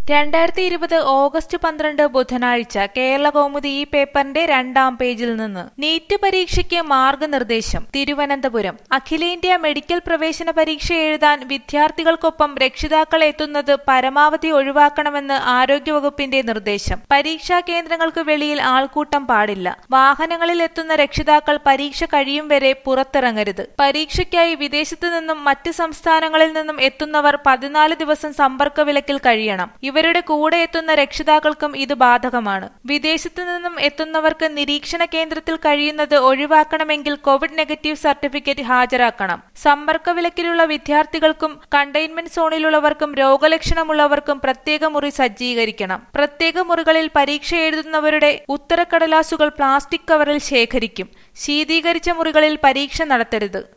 രണ്ടായിരത്തി ഇരുപത് ഓഗസ്റ്റ് പന്ത്രണ്ട് ബുധനാഴ്ച കേരള കൗമുദി ഈ പേപ്പറിന്റെ രണ്ടാം പേജിൽ നിന്ന് നീറ്റ് പരീക്ഷയ്ക്ക് മാർഗനിർദ്ദേശം തിരുവനന്തപുരം അഖിലേന്ത്യാ മെഡിക്കൽ പ്രവേശന പരീക്ഷ എഴുതാൻ വിദ്യാർത്ഥികൾക്കൊപ്പം രക്ഷിതാക്കൾ എത്തുന്നത് പരമാവധി ഒഴിവാക്കണമെന്ന് ആരോഗ്യവകുപ്പിന്റെ നിർദ്ദേശം പരീക്ഷാ കേന്ദ്രങ്ങൾക്ക് വെളിയിൽ ആൾക്കൂട്ടം പാടില്ല വാഹനങ്ങളിൽ എത്തുന്ന രക്ഷിതാക്കൾ പരീക്ഷ കഴിയും വരെ പുറത്തിറങ്ങരുത് പരീക്ഷയ്ക്കായി വിദേശത്തു നിന്നും മറ്റ് സംസ്ഥാനങ്ങളിൽ നിന്നും എത്തുന്നവർ പതിനാല് ദിവസം സമ്പർക്ക വിലക്കിൽ കഴിയണം ഇവരുടെ കൂടെ എത്തുന്ന രക്ഷിതാക്കൾക്കും ഇത് ബാധകമാണ് വിദേശത്തു നിന്നും എത്തുന്നവർക്ക് നിരീക്ഷണ കേന്ദ്രത്തിൽ കഴിയുന്നത് ഒഴിവാക്കണമെങ്കിൽ കോവിഡ് നെഗറ്റീവ് സർട്ടിഫിക്കറ്റ് ഹാജരാക്കണം സമ്പർക്ക വിലക്കിലുള്ള വിദ്യാർത്ഥികൾക്കും കണ്ടെയ്ൻമെന്റ് സോണിലുള്ളവർക്കും രോഗലക്ഷണമുള്ളവർക്കും പ്രത്യേക മുറി സജ്ജീകരിക്കണം പ്രത്യേക മുറികളിൽ പരീക്ഷ എഴുതുന്നവരുടെ ഉത്തരക്കടലാസുകൾ പ്ലാസ്റ്റിക് കവറിൽ ശേഖരിക്കും ശീതീകരിച്ച മുറികളിൽ പരീക്ഷ നടത്തരുത്